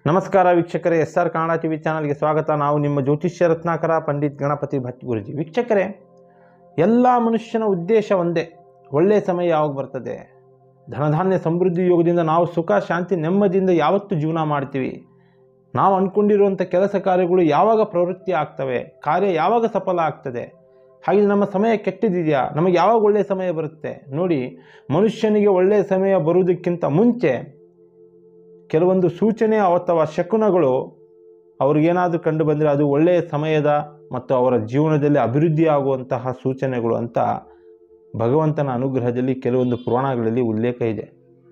ನಮಸ್ಕಾರ ವೀಕ್ಷಕರೇ S R Kannada T V ಚಾನಲ್ಗೆ ಸ್ವಾಗತ ನಾವು ನಿಮ್ಮ ಜ್ಯೋತಿಷ್ಯ ರತ್ನಾಕರ ಪಂಡಿತ್ ಗಣಪತಿ ಭಟ್ ಗುರುಜಿ ವೀಕ್ಷಕರೇ ಎಲ್ಲ ಮನುಷ್ಯನ ಉದ್ದೇಶ ಒಂದೇ ಒಳ್ಳೆಯ ಸಮಯ ಯಾವಾಗ ಬರ್ತದೆ ಧನಧಾನ್ಯ ಸಮೃದ್ಧಿ ಯೋಗದಿಂದ ನಾವು ಸುಖ ಶಾಂತಿ ನೆಮ್ಮದಿಯಿಂದ ಯಾವತ್ತು ಜೀವನ ಮಾಡ್ತೀವಿ ನಾವು ಅಂದ್ಕೊಂಡಿರುವಂಥ ಕೆಲಸ ಕಾರ್ಯಗಳು ಯಾವಾಗ ಪ್ರವೃತ್ತಿ ಆಗ್ತವೆ ಕಾರ್ಯ ಯಾವಾಗ ಸಫಲ ಆಗ್ತದೆ ಹಾಗೆ ನಮ್ಮ ಸಮಯ ಕೆಟ್ಟದಿದೆಯಾ ನಮಗೆ ಯಾವಾಗ ಒಳ್ಳೆಯ ಸಮಯ ಬರುತ್ತೆ ನೋಡಿ ಮನುಷ್ಯನಿಗೆ ಒಳ್ಳೆಯ ಸಮಯ ಬರುವುದಕ್ಕಿಂತ ಮುಂಚೆ ಕೆಲವೊಂದು ಸೂಚನೆ ಅಥವಾ ಶಕುನಗಳು ಅವ್ರಿಗೇನಾದರೂ ಕಂಡು ಬಂದರೆ ಅದು ಒಳ್ಳೆಯ ಸಮಯದ ಮತ್ತು ಅವರ ಜೀವನದಲ್ಲಿ ಅಭಿವೃದ್ಧಿ ಆಗುವಂತಹ ಸೂಚನೆಗಳು ಅಂತ ಭಗವಂತನ ಅನುಗ್ರಹದಲ್ಲಿ ಕೆಲವೊಂದು ಪುರಾಣಗಳಲ್ಲಿ ಉಲ್ಲೇಖ ಇದೆ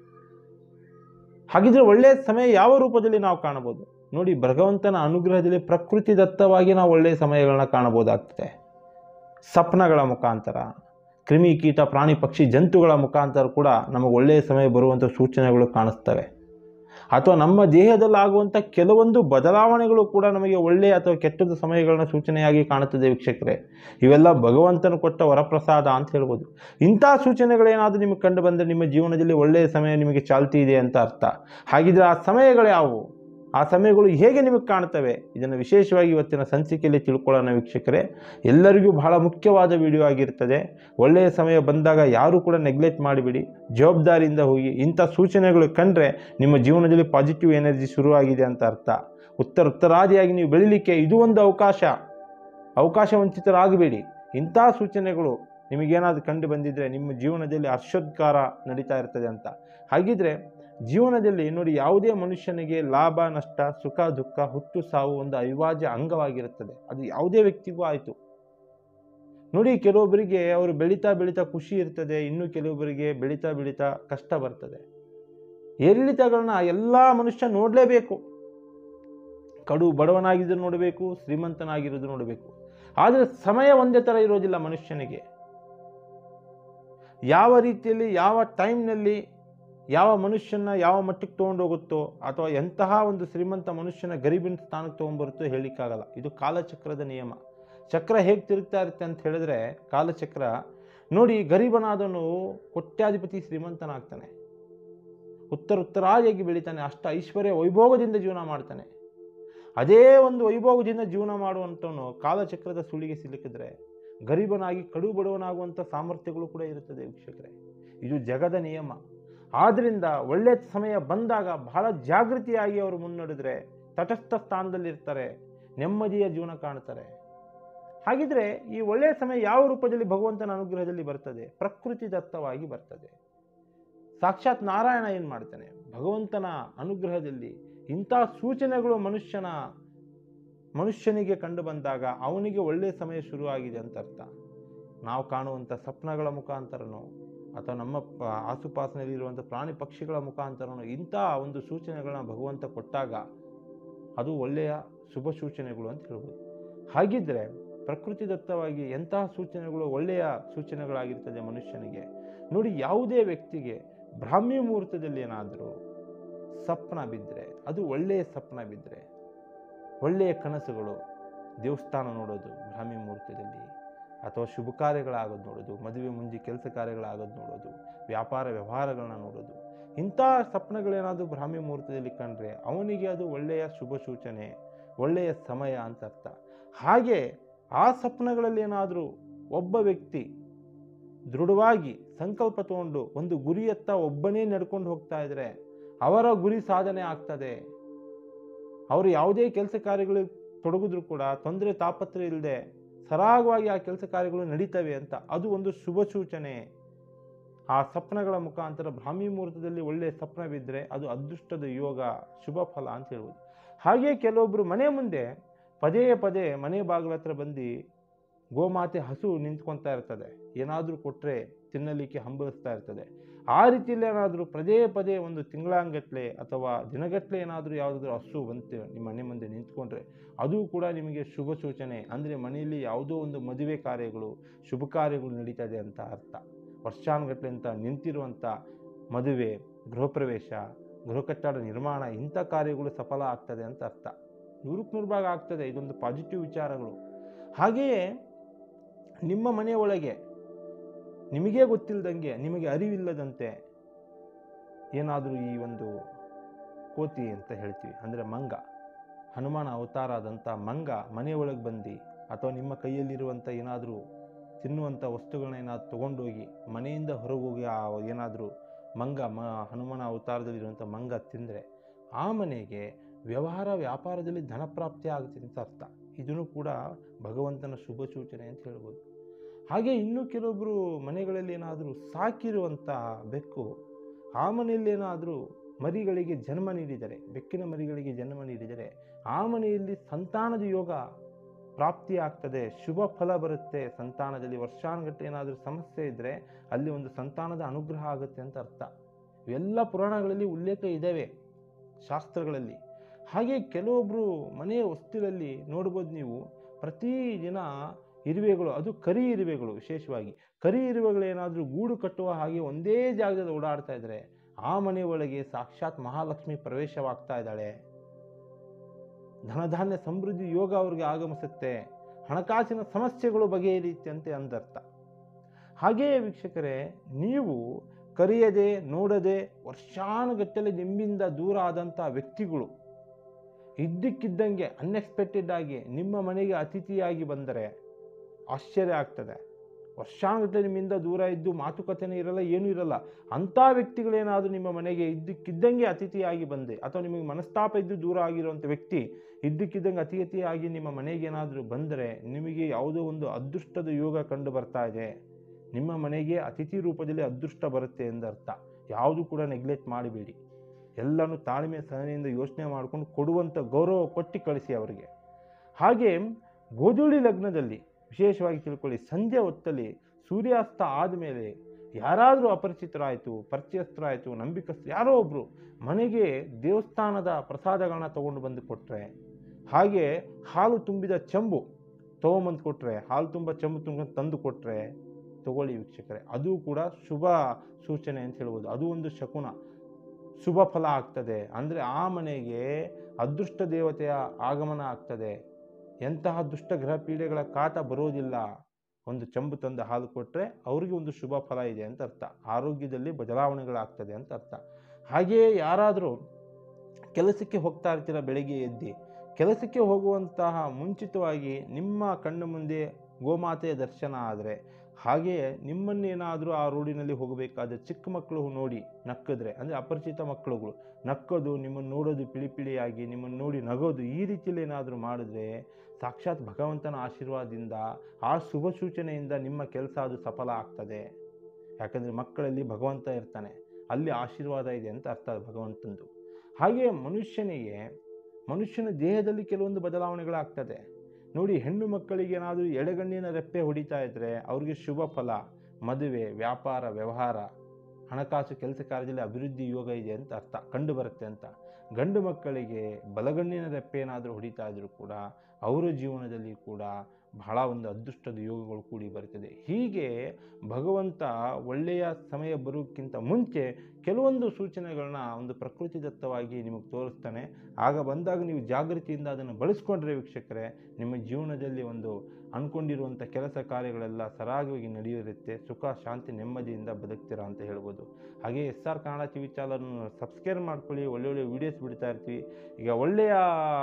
ಹಾಗಿದ್ರೆ ಒಳ್ಳೆಯ ಸಮಯ ಯಾವ ರೂಪದಲ್ಲಿ ನಾವು ಕಾಣಬಹುದು ನೋಡಿ ಭಗವಂತನ ಅನುಗ್ರಹದಲ್ಲಿ ಪ್ರಕೃತಿ ದತ್ತವಾಗಿ ನಾವು ಒಳ್ಳೆಯ ಸಮಯಗಳನ್ನ ಕಾಣಬಹುದಾಗ್ತದೆ ಸ್ವಪ್ನಗಳ ಮುಖಾಂತರ ಕ್ರಿಮಿ ಕೀಟ ಪ್ರಾಣಿ ಪಕ್ಷಿ ಜಂತುಗಳ ಮುಖಾಂತರ ಕೂಡ ನಮಗೆ ಒಳ್ಳೆಯ ಸಮಯ ಬರುವಂಥ ಸೂಚನೆಗಳು ಕಾಣಿಸ್ತವೆ ಅಥವಾ ನಮ್ಮ ದೇಹದಲ್ಲಿ ಆಗುವಂಥ ಕೆಲವೊಂದು ಬದಲಾವಣೆಗಳು ಕೂಡ ನಮಗೆ ಒಳ್ಳೆಯ ಅಥವಾ ಕೆಟ್ಟದ ಸಮಯಗಳನ್ನ ಸೂಚನೆಯಾಗಿ ಕಾಣುತ್ತದೆ ವೀಕ್ಷಕರೇ ಇವೆಲ್ಲ ಭಗವಂತನು ಕೊಟ್ಟ ವರಪ್ರಸಾದ ಅಂತ ಹೇಳ್ಬೋದು ಇಂಥ ಸೂಚನೆಗಳೇನಾದರೂ ನಿಮಗೆ ಕಂಡು ಬಂದರೆ ನಿಮ್ಮ ಜೀವನದಲ್ಲಿ ಒಳ್ಳೆಯ ಸಮಯ ನಿಮಗೆ ಚಾಲ್ತಿ ಇದೆ ಅಂತ ಅರ್ಥ ಹಾಗಿದ್ರೆ ಆ ಸಮಯಗಳು ಯಾವುವು ಆ ಸಮಯಗಳು ಹೇಗೆ ನಿಮಗೆ ಕಾಣ್ತವೆ ಇದನ್ನು ವಿಶೇಷವಾಗಿ ಇವತ್ತಿನ ಸಂಚಿಕೆಯಲ್ಲಿ ತಿಳ್ಕೊಳ್ಳೋಣ ವೀಕ್ಷಕರೇ ಎಲ್ಲರಿಗೂ ಬಹಳ ಮುಖ್ಯವಾದ ವಿಡಿಯೋ ಆಗಿರ್ತದೆ ಒಳ್ಳೆಯ ಸಮಯ ಬಂದಾಗ ಯಾರೂ ಕೂಡ ನೆಗ್ಲೆಕ್ಟ್ ಮಾಡಿಬಿಡಿ ಜವಾಬ್ದಾರಿಯಿಂದ ಹೋಗಿ ಇಂಥ ಸೂಚನೆಗಳು ಕಂಡ್ರೆ ನಿಮ್ಮ ಜೀವನದಲ್ಲಿ ಪಾಸಿಟಿವ್ ಎನರ್ಜಿ ಶುರುವಾಗಿದೆ ಅಂತ ಅರ್ಥ ಉತ್ತರ ಉತ್ತರಾದಿಯಾಗಿ ನೀವು ಬೆಳಿಲಿಕ್ಕೆ ಇದು ಒಂದು ಅವಕಾಶ ಅವಕಾಶ ವಂಚಿತರಾಗಬೇಡಿ ಇಂಥ ಸೂಚನೆಗಳು ನಿಮಗೇನಾದರೂ ಕಂಡು ಬಂದಿದ್ದರೆ ನಿಮ್ಮ ಜೀವನದಲ್ಲಿ ಹರ್ಷೋದ್ಗಾರ ನಡೀತಾ ಇರ್ತದೆ ಅಂತ ಹಾಗಿದ್ರೆ ಜೀವನದಲ್ಲಿ ನೋಡಿ ಯಾವುದೇ ಮನುಷ್ಯನಿಗೆ ಲಾಭ ನಷ್ಟ ಸುಖ ದುಃಖ ಹುಟ್ಟು ಸಾವು ಒಂದು ಅವಿಭಾಜ್ಯ ಅಂಗವಾಗಿರುತ್ತದೆ ಅದು ಯಾವುದೇ ವ್ಯಕ್ತಿಗೂ ಆಯಿತು ನೋಡಿ ಕೆಲವೊಬ್ಬರಿಗೆ ಅವರು ಬೆಳೀತಾ ಬೆಳೀತಾ ಖುಷಿ ಇರ್ತದೆ ಇನ್ನು ಕೆಲವೊಬ್ಬರಿಗೆ ಬೆಳೀತಾ ಬೆಳೀತಾ ಕಷ್ಟ ಬರ್ತದೆ ಏರಿಳಿತಗಳನ್ನ ಎಲ್ಲ ಮನುಷ್ಯ ನೋಡಲೇಬೇಕು ಕಡು ಬಡವನಾಗಿದ್ದು ನೋಡಬೇಕು ಶ್ರೀಮಂತನಾಗಿರೋದು ನೋಡಬೇಕು ಆದರೆ ಸಮಯ ಒಂದೇ ಥರ ಇರೋದಿಲ್ಲ ಮನುಷ್ಯನಿಗೆ ಯಾವ ರೀತಿಯಲ್ಲಿ ಯಾವ ಟೈಮ್ನಲ್ಲಿ ಯಾವ ಮನುಷ್ಯನ ಯಾವ ಮಟ್ಟಕ್ಕೆ ತೊಗೊಂಡೋಗುತ್ತೋ ಅಥವಾ ಎಂತಹ ಒಂದು ಶ್ರೀಮಂತ ಮನುಷ್ಯನ ಗರೀಬಿನ ಸ್ಥಾನಕ್ಕೆ ತೊಗೊಂಡ್ಬರುತ್ತೋ ಹೇಳಲಿಕ್ಕಾಗಲ್ಲ ಇದು ಕಾಲಚಕ್ರದ ನಿಯಮ ಚಕ್ರ ಹೇಗೆ ತಿರುಗ್ತಾ ಇರುತ್ತೆ ಅಂತ ಹೇಳಿದ್ರೆ ಕಾಲಚಕ್ರ ನೋಡಿ ಗರೀಬನಾದವನು ಕೋಟ್ಯಾಧಿಪತಿ ಶ್ರೀಮಂತನಾಗ್ತಾನೆ ಉತ್ತರ ಉತ್ತರಾದಿಯಾಗಿ ಬೆಳಿತಾನೆ ಅಷ್ಟ ಐಶ್ವರ್ಯ ವೈಭೋಗದಿಂದ ಜೀವನ ಮಾಡ್ತಾನೆ ಅದೇ ಒಂದು ವೈಭೋಗದಿಂದ ಜೀವನ ಮಾಡುವಂಥವನು ಕಾಲಚಕ್ರದ ಸುಳಿಗೆ ಸಿಲುಕಿದ್ರೆ ಗರೀಬನಾಗಿ ಕಡು ಬಡವನಾಗುವಂಥ ಸಾಮರ್ಥ್ಯಗಳು ಕೂಡ ಇರುತ್ತದೆ ವೀಕ್ಷಕರೇ ಇದು ಜಗದ ನಿಯಮ ಆದ್ದರಿಂದ ಒಳ್ಳೆಯ ಸಮಯ ಬಂದಾಗ ಬಹಳ ಜಾಗೃತಿಯಾಗಿ ಅವರು ಮುನ್ನಡೆದ್ರೆ ತಟಸ್ಥ ಸ್ಥಾನದಲ್ಲಿರ್ತಾರೆ ನೆಮ್ಮದಿಯ ಜೀವನ ಕಾಣ್ತಾರೆ ಹಾಗಿದ್ರೆ ಈ ಒಳ್ಳೆಯ ಸಮಯ ಯಾವ ರೂಪದಲ್ಲಿ ಭಗವಂತನ ಅನುಗ್ರಹದಲ್ಲಿ ಬರ್ತದೆ ಪ್ರಕೃತಿ ದತ್ತವಾಗಿ ಬರ್ತದೆ ಸಾಕ್ಷಾತ್ ನಾರಾಯಣ ಏನು ಮಾಡ್ತಾನೆ ಭಗವಂತನ ಅನುಗ್ರಹದಲ್ಲಿ ಇಂಥ ಸೂಚನೆಗಳು ಮನುಷ್ಯನ ಮನುಷ್ಯನಿಗೆ ಕಂಡು ಬಂದಾಗ ಅವನಿಗೆ ಒಳ್ಳೆಯ ಸಮಯ ಶುರುವಾಗಿದೆ ಅಂತ ಅರ್ಥ ನಾವು ಕಾಣುವಂಥ ಸ್ವಪ್ನಗಳ ಮುಖಾಂತರನೋ ಅಥವಾ ನಮ್ಮ ಪ- ಆಸುಪಾಸಿನಲ್ಲಿರುವಂಥ ಪ್ರಾಣಿ ಪಕ್ಷಿಗಳ ಮುಖಾಂತರನೋ ಇಂಥ ಒಂದು ಸೂಚನೆಗಳನ್ನ ಭಗವಂತ ಕೊಟ್ಟಾಗ ಅದು ಒಳ್ಳೆಯ ಶುಭ ಸೂಚನೆಗಳು ಅಂತ ಹೇಳ್ಬೋದು ಹಾಗಿದ್ರೆ ಪ್ರಕೃತಿ ದತ್ತವಾಗಿ ಎಂತಹ ಸೂಚನೆಗಳು ಒಳ್ಳೆಯ ಸೂಚನೆಗಳಾಗಿರ್ತದೆ ಮನುಷ್ಯನಿಗೆ ನೋಡಿ ಯಾವುದೇ ವ್ಯಕ್ತಿಗೆ ಬ್ರಾಹ್ಮಿ ಮುಹೂರ್ತದಲ್ಲಿ ಏನಾದರೂ ಸ್ವಪ್ನ ಬಿದ್ದರೆ ಅದು ಒಳ್ಳೆಯ ಸ್ವಪ್ನ ಬಿದ್ದರೆ ಒಳ್ಳೆಯ ಕನಸುಗಳು ದೇವಸ್ಥಾನ ನೋಡೋದು ಬ್ರಾಹ್ಮಿ ಮುಹೂರ್ತದಲ್ಲಿ ಅಥವಾ ಶುಭ ಕಾರ್ಯಗಳಾಗೋದು ನೋಡೋದು ಮದುವೆ ಮುಂಜಿ ಕೆಲಸ ಕಾರ್ಯಗಳಾಗೋದು ನೋಡೋದು ವ್ಯಾಪಾರ ವ್ಯವಹಾರಗಳನ್ನ ನೋಡೋದು ಇಂಥ ಸ್ವಪ್ನಗಳೇನಾದರೂ ಬ್ರಾಹ್ಮಿ ಮುಹೂರ್ತದಲ್ಲಿ ಕಂಡ್ರೆ ಅವನಿಗೆ ಅದು ಒಳ್ಳೆಯ ಶುಭ ಸೂಚನೆ ಒಳ್ಳೆಯ ಸಮಯ ಅಂತ ಅರ್ಥ ಹಾಗೆ ಆ ಸ್ವಪ್ನಗಳಲ್ಲಿ ಏನಾದರೂ ಒಬ್ಬ ವ್ಯಕ್ತಿ ದೃಢವಾಗಿ ಸಂಕಲ್ಪ ತಗೊಂಡು ಒಂದು ಗುರಿಯತ್ತ ಒಬ್ಬನೇ ನಡ್ಕೊಂಡು ಹೋಗ್ತಾ ಇದ್ರೆ ಅವರ ಗುರಿ ಸಾಧನೆ ಆಗ್ತದೆ ಅವರು ಯಾವುದೇ ಕೆಲಸ ಕಾರ್ಯಗಳು ತೊಡಗಿದ್ರು ಕೂಡ ತೊಂದರೆ ತಾಪತ್ರೆ ಇಲ್ಲದೆ ಸರಾಗವಾಗಿ ಆ ಕೆಲಸ ಕಾರ್ಯಗಳು ನಡೀತವೆ ಅಂತ ಅದು ಒಂದು ಶುಭ ಸೂಚನೆ ಆ ಸ್ವಪ್ನಗಳ ಮುಖಾಂತರ ಬ್ರಾಹ್ಮಿ ಮುಹೂರ್ತದಲ್ಲಿ ಒಳ್ಳೆಯ ಸ್ವಪ್ನ ಬಿದ್ದರೆ ಅದು ಅದೃಷ್ಟದ ಯೋಗ ಶುಭ ಫಲ ಅಂತ ಹೇಳ್ಬೋದು ಹಾಗೆ ಕೆಲವೊಬ್ಬರು ಮನೆ ಮುಂದೆ ಪದೇ ಪದೇ ಮನೆ ಬಾಗಿಲ ಹತ್ರ ಬಂದು ಗೋಮಾತೆ ಹಸು ನಿಂತ್ಕೊತಾ ಇರ್ತದೆ ಏನಾದರೂ ಕೊಟ್ಟರೆ ತಿನ್ನಲಿಕ್ಕೆ ಹಂಬಲಿಸ್ತಾ ಇರ್ತದೆ ಆ ರೀತಿಯಲ್ಲಿ ಏನಾದರೂ ಪದೇ ಪದೇ ಒಂದು ತಿಂಗಳಂಗಟ್ಲೆ ಅಥವಾ ದಿನಗಟ್ಟಲೆ ಏನಾದರೂ ಯಾವುದಾದ್ರೂ ಹಸು ಬಂತು ನಿಮ್ಮ ಮನೆ ಮುಂದೆ ನಿಂತ್ಕೊಂಡ್ರೆ ಅದು ಕೂಡ ನಿಮಗೆ ಶುಭ ಸೂಚನೆ ಅಂದರೆ ಮನೆಯಲ್ಲಿ ಯಾವುದೋ ಒಂದು ಮದುವೆ ಕಾರ್ಯಗಳು ಶುಭ ಕಾರ್ಯಗಳು ನಡೀತದೆ ಅಂತ ಅರ್ಥ ವರ್ಷಾನುಗಟ್ಟಲೆ ಅಂತ ನಿಂತಿರುವಂಥ ಮದುವೆ ಗೃಹ ಪ್ರವೇಶ ಗೃಹ ಕಟ್ಟಡ ನಿರ್ಮಾಣ ಇಂಥ ಕಾರ್ಯಗಳು ಸಫಲ ಆಗ್ತದೆ ಅಂತ ಅರ್ಥ ನೂರಕ್ಕೆ ನೂರು ಭಾಗ ಆಗ್ತದೆ ಇದೊಂದು ಪಾಸಿಟಿವ್ ವಿಚಾರಗಳು ಹಾಗೆಯೇ ನಿಮ್ಮ ಮನೆಯ ಒಳಗೆ ನಿಮಗೇ ಗೊತ್ತಿಲ್ಲದಂಗೆ ನಿಮಗೆ ಅರಿವಿಲ್ಲದಂತೆ ಏನಾದರೂ ಈ ಒಂದು ಕೋತಿ ಅಂತ ಹೇಳ್ತೀವಿ ಅಂದರೆ ಮಂಗ ಹನುಮಾನ ಅವತಾರ ಆದಂಥ ಮಂಗ ಮನೆಯೊಳಗೆ ಬಂದು ಅಥವಾ ನಿಮ್ಮ ಕೈಯಲ್ಲಿರುವಂಥ ಏನಾದರೂ ತಿನ್ನುವಂಥ ವಸ್ತುಗಳನ್ನ ಏನಾದ್ರು ತೊಗೊಂಡೋಗಿ ಮನೆಯಿಂದ ಹೊರಗೆ ಹೋಗಿ ಆ ಏನಾದರೂ ಮಂಗ ಮ ಹನುಮಾನ ಅವತಾರದಲ್ಲಿರುವಂಥ ಮಂಗ ತಿಂದರೆ ಆ ಮನೆಗೆ ವ್ಯವಹಾರ ವ್ಯಾಪಾರದಲ್ಲಿ ಧನ ಪ್ರಾಪ್ತಿ ಆಗುತ್ತೆ ಅಂತ ಅರ್ಥ ಇದನ್ನು ಕೂಡ ಭಗವಂತನ ಶುಭ ಸೂಚನೆ ಅಂತ ಹೇಳ್ಬೋದು ಹಾಗೆ ಇನ್ನೂ ಕೆಲವೊಬ್ಬರು ಮನೆಗಳಲ್ಲಿ ಏನಾದರೂ ಸಾಕಿರುವಂಥ ಬೆಕ್ಕು ಆ ಮನೆಯಲ್ಲಿ ಏನಾದರೂ ಮರಿಗಳಿಗೆ ಜನ್ಮ ನೀಡಿದರೆ ಬೆಕ್ಕಿನ ಮರಿಗಳಿಗೆ ಜನ್ಮ ನೀಡಿದರೆ ಆ ಮನೆಯಲ್ಲಿ ಸಂತಾನದ ಯೋಗ ಪ್ರಾಪ್ತಿ ಆಗ್ತದೆ ಶುಭ ಫಲ ಬರುತ್ತೆ ಸಂತಾನದಲ್ಲಿ ವರ್ಷಾನುಗಟ್ಟಲೆ ಏನಾದರೂ ಸಮಸ್ಯೆ ಇದ್ದರೆ ಅಲ್ಲಿ ಒಂದು ಸಂತಾನದ ಅನುಗ್ರಹ ಆಗುತ್ತೆ ಅಂತ ಅರ್ಥ ಇವೆಲ್ಲ ಪುರಾಣಗಳಲ್ಲಿ ಉಲ್ಲೇಖ ಇದ್ದಾವೆ ಶಾಸ್ತ್ರಗಳಲ್ಲಿ ಹಾಗೆ ಕೆಲವೊಬ್ಬರು ಮನೆಯ ವಸ್ತುಗಳಲ್ಲಿ ನೋಡ್ಬೋದು ನೀವು ಪ್ರತಿದಿನ ಇರುವೆಗಳು ಅದು ಕರಿ ಇರುವೆಗಳು ವಿಶೇಷವಾಗಿ ಕರಿ ಇರುವೆಗಳೇನಾದರೂ ಗೂಡು ಕಟ್ಟುವ ಹಾಗೆ ಒಂದೇ ಜಾಗದಲ್ಲಿ ಓಡಾಡ್ತಾ ಇದ್ದರೆ ಆ ಮನೆ ಒಳಗೆ ಸಾಕ್ಷಾತ್ ಮಹಾಲಕ್ಷ್ಮಿ ಪ್ರವೇಶವಾಗ್ತಾ ಇದ್ದಾಳೆ ಧನಧಾನ್ಯ ಸಮೃದ್ಧಿ ಯೋಗ ಅವ್ರಿಗೆ ಆಗಮಿಸುತ್ತೆ ಹಣಕಾಸಿನ ಸಮಸ್ಯೆಗಳು ಬಗೆಹರಿಯುತ್ತೆ ಅಂದರ್ಥ ಹಾಗೆಯೇ ವೀಕ್ಷಕರೇ ನೀವು ಕರೆಯದೆ ನೋಡದೆ ವರ್ಷಾನುಗಟ್ಟಲೆ ನಿಮ್ಮಿಂದ ದೂರ ಆದಂಥ ವ್ಯಕ್ತಿಗಳು ಇದ್ದಕ್ಕಿದ್ದಂಗೆ ಅನ್ಎಕ್ಸ್ಪೆಕ್ಟೆಡ್ ಆಗಿ ನಿಮ್ಮ ಮನೆಗೆ ಅತಿಥಿಯಾಗಿ ಬಂದರೆ ಆಶ್ಚರ್ಯ ಆಗ್ತದೆ ವರ್ಷಾನುಗಟ್ಟಲೆ ನಿಮ್ಮಿಂದ ದೂರ ಇದ್ದು ಮಾತುಕತೆನೇ ಇರಲ್ಲ ಏನೂ ಇರಲ್ಲ ಅಂಥ ವ್ಯಕ್ತಿಗಳೇನಾದರೂ ನಿಮ್ಮ ಮನೆಗೆ ಇದ್ದಕ್ಕಿದ್ದಂಗೆ ಅತಿಥಿಯಾಗಿ ಬಂದೆ ಅಥವಾ ನಿಮಗೆ ಮನಸ್ತಾಪ ಇದ್ದು ದೂರ ಆಗಿರುವಂಥ ವ್ಯಕ್ತಿ ಇದ್ದಕ್ಕಿದ್ದಂಗೆ ಅತಿ ಅತಿಯಾಗಿ ನಿಮ್ಮ ಮನೆಗೆ ಏನಾದರೂ ಬಂದರೆ ನಿಮಗೆ ಯಾವುದೋ ಒಂದು ಅದೃಷ್ಟದ ಯೋಗ ಕಂಡು ಬರ್ತಾ ಇದೆ ನಿಮ್ಮ ಮನೆಗೆ ಅತಿಥಿ ರೂಪದಲ್ಲಿ ಅದೃಷ್ಟ ಬರುತ್ತೆ ಎಂದರ್ಥ ಯಾವುದು ಕೂಡ ನೆಗ್ಲೆಕ್ಟ್ ಮಾಡಬೇಡಿ ಎಲ್ಲನೂ ತಾಳ್ಮೆ ಸಹನೆಯಿಂದ ಯೋಚನೆ ಮಾಡಿಕೊಂಡು ಕೊಡುವಂಥ ಗೌರವ ಕೊಟ್ಟು ಕಳಿಸಿ ಅವರಿಗೆ ಹಾಗೆ ಗೋಧೂಳಿ ಲಗ್ನದಲ್ಲಿ ವಿಶೇಷವಾಗಿ ತಿಳ್ಕೊಳ್ಳಿ ಸಂಜೆ ಹೊತ್ತಲ್ಲಿ ಸೂರ್ಯಾಸ್ತ ಆದಮೇಲೆ ಯಾರಾದರೂ ಅಪರಿಚಿತರಾಯಿತು ಪರಿಚಯಸ್ಥರಾಯಿತು ನಂಬಿಕಸ್ಥ ಯಾರೋ ಒಬ್ಬರು ಮನೆಗೆ ದೇವಸ್ಥಾನದ ಪ್ರಸಾದಗಳನ್ನ ತಗೊಂಡು ಬಂದು ಕೊಟ್ಟರೆ ಹಾಗೆ ಹಾಲು ತುಂಬಿದ ಚೆಂಬು ತೊಗೊಂಬಂದು ಕೊಟ್ಟರೆ ಹಾಲು ತುಂಬ ಚೆಂಬು ತುಂಬ ತಂದು ಕೊಟ್ಟರೆ ತಗೊಳ್ಳಿ ವೀಕ್ಷಕರೇ ಅದು ಕೂಡ ಶುಭ ಸೂಚನೆ ಅಂತ ಹೇಳ್ಬೋದು ಅದು ಒಂದು ಶಕುನ ಶುಭ ಫಲ ಆಗ್ತದೆ ಅಂದರೆ ಆ ಮನೆಗೆ ಅದೃಷ್ಟ ದೇವತೆಯ ಆಗಮನ ಆಗ್ತದೆ ಎಂತಹ ದುಷ್ಟ ಗ್ರಹ ಪೀಡೆಗಳ ಕಾಟ ಬರೋದಿಲ್ಲ ಒಂದು ಚೆಂಬು ತಂದು ಹಾಲು ಕೊಟ್ಟರೆ ಅವ್ರಿಗೆ ಒಂದು ಶುಭ ಫಲ ಇದೆ ಅಂತ ಅರ್ಥ ಆರೋಗ್ಯದಲ್ಲಿ ಬದಲಾವಣೆಗಳಾಗ್ತದೆ ಅಂತ ಅರ್ಥ ಹಾಗೆಯೇ ಯಾರಾದರೂ ಕೆಲಸಕ್ಕೆ ಹೋಗ್ತಾ ಇರ್ತೀರ ಬೆಳಗ್ಗೆ ಎದ್ದು ಕೆಲಸಕ್ಕೆ ಹೋಗುವಂತಹ ಮುಂಚಿತವಾಗಿ ನಿಮ್ಮ ಕಣ್ಣು ಮುಂದೆ ಗೋಮಾತೆಯ ದರ್ಶನ ಆದರೆ ಹಾಗೆಯೇ ನಿಮ್ಮನ್ನೇನಾದರೂ ಆ ರೋಡಿನಲ್ಲಿ ಹೋಗಬೇಕಾದ್ರೆ ಚಿಕ್ಕ ಮಕ್ಕಳು ನೋಡಿ ನಕ್ಕಿದ್ರೆ ಅಂದರೆ ಅಪರಿಚಿತ ಮಕ್ಕಳುಗಳು ನಕ್ಕೋದು ನಿಮ್ಮನ್ನು ನೋಡೋದು ಪಿಳಿ ಪಿಳಿಯಾಗಿ ನಿಮ್ಮನ್ನು ನೋಡಿ ನಗೋದು ಈ ರೀತಿಯಲ್ಲಿ ಏನಾದರೂ ಮಾಡಿದ್ರೆ ಸಾಕ್ಷಾತ್ ಭಗವಂತನ ಆಶೀರ್ವಾದದಿಂದ ಆ ಶುಭ ಸೂಚನೆಯಿಂದ ನಿಮ್ಮ ಕೆಲಸ ಅದು ಸಫಲ ಆಗ್ತದೆ ಯಾಕಂದರೆ ಮಕ್ಕಳಲ್ಲಿ ಭಗವಂತ ಇರ್ತಾನೆ ಅಲ್ಲಿ ಆಶೀರ್ವಾದ ಇದೆ ಅಂತ ಅರ್ಥ ಭಗವಂತಂದು ಹಾಗೆ ಮನುಷ್ಯನಿಗೆ ಮನುಷ್ಯನ ದೇಹದಲ್ಲಿ ಕೆಲವೊಂದು ಬದಲಾವಣೆಗಳಾಗ್ತದೆ ನೋಡಿ ಹೆಣ್ಣು ಮಕ್ಕಳಿಗೆ ಏನಾದರೂ ಎಡಗಣ್ಣಿನ ರೆಪ್ಪೆ ಹೊಡಿತಾ ಇದ್ದರೆ ಅವ್ರಿಗೆ ಶುಭ ಫಲ ಮದುವೆ ವ್ಯಾಪಾರ ವ್ಯವಹಾರ ಹಣಕಾಸು ಕೆಲಸ ಕಾರ್ಯದಲ್ಲಿ ಅಭಿವೃದ್ಧಿ ಯೋಗ ಇದೆ ಅಂತ ಅರ್ಥ ಕಂಡು ಬರುತ್ತೆ ಅಂತ ಗಂಡು ಮಕ್ಕಳಿಗೆ ಬಲಗಣ್ಣಿನ ರೆಪ್ಪೆ ಏನಾದರೂ ಹೊಡಿತಾ ಇದ್ರೂ ಕೂಡ ಅವರ ಜೀವನದಲ್ಲಿ ಕೂಡ ಬಹಳ ಒಂದು ಅದೃಷ್ಟದ ಯೋಗಗಳು ಕೂಡಿ ಬರ್ತದೆ ಹೀಗೆ ಭಗವಂತ ಒಳ್ಳೆಯ ಸಮಯ ಬರೋಕ್ಕಿಂತ ಮುಂಚೆ ಕೆಲವೊಂದು ಸೂಚನೆಗಳನ್ನ ಒಂದು ಪ್ರಕೃತಿದತ್ತವಾಗಿ ನಿಮಗೆ ತೋರಿಸ್ತಾನೆ ಆಗ ಬಂದಾಗ ನೀವು ಜಾಗೃತಿಯಿಂದ ಅದನ್ನು ಬಳಸ್ಕೊಂಡ್ರೆ ವೀಕ್ಷಕರೇ ನಿಮ್ಮ ಜೀವನದಲ್ಲಿ ಒಂದು ಅಂದ್ಕೊಂಡಿರುವಂಥ ಕೆಲಸ ಕಾರ್ಯಗಳೆಲ್ಲ ಸರಾಗವಾಗಿ ನಡೆಯಿರುತ್ತೆ ಸುಖ ಶಾಂತಿ ನೆಮ್ಮದಿಯಿಂದ ಬದುಕ್ತೀರಾ ಅಂತ ಹೇಳ್ಬೋದು ಹಾಗೆ S R Kannada T V ಚಾನಲನ್ನು ಸಬ್ಸ್ಕ್ರೈಬ್ ಮಾಡ್ಕೊಳ್ಳಿ ಒಳ್ಳೊಳ್ಳೆ ವೀಡಿಯೋಸ್ ಬಿಡ್ತಾ ಇರ್ತೀವಿ ಈಗ ಒಳ್ಳೆಯ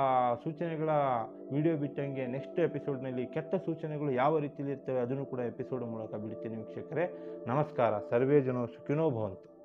ಸೂಚನೆಗಳ ವಿಡಿಯೋ ಬಿಟ್ಟಂಗೆ ನೆಕ್ಸ್ಟ್ ಎಪಿಸೋಡ್ನಲ್ಲಿ ಕೆಟ್ಟ ಸೂಚನೆಗಳು ಯಾವ ರೀತಿಯಲ್ಲಿ ಇರ್ತವೆ ಅದನ್ನು ಕೂಡ ಎಪಿಸೋಡ್ ಮೂಲಕ ಬಿಡ್ತೀನಿ ವೀಕ್ಷಕರೇ ನಮಸ್ಕಾರ ಸರ್ವೇ ಜನ ಸುಖಿನೋ ಭವಂತು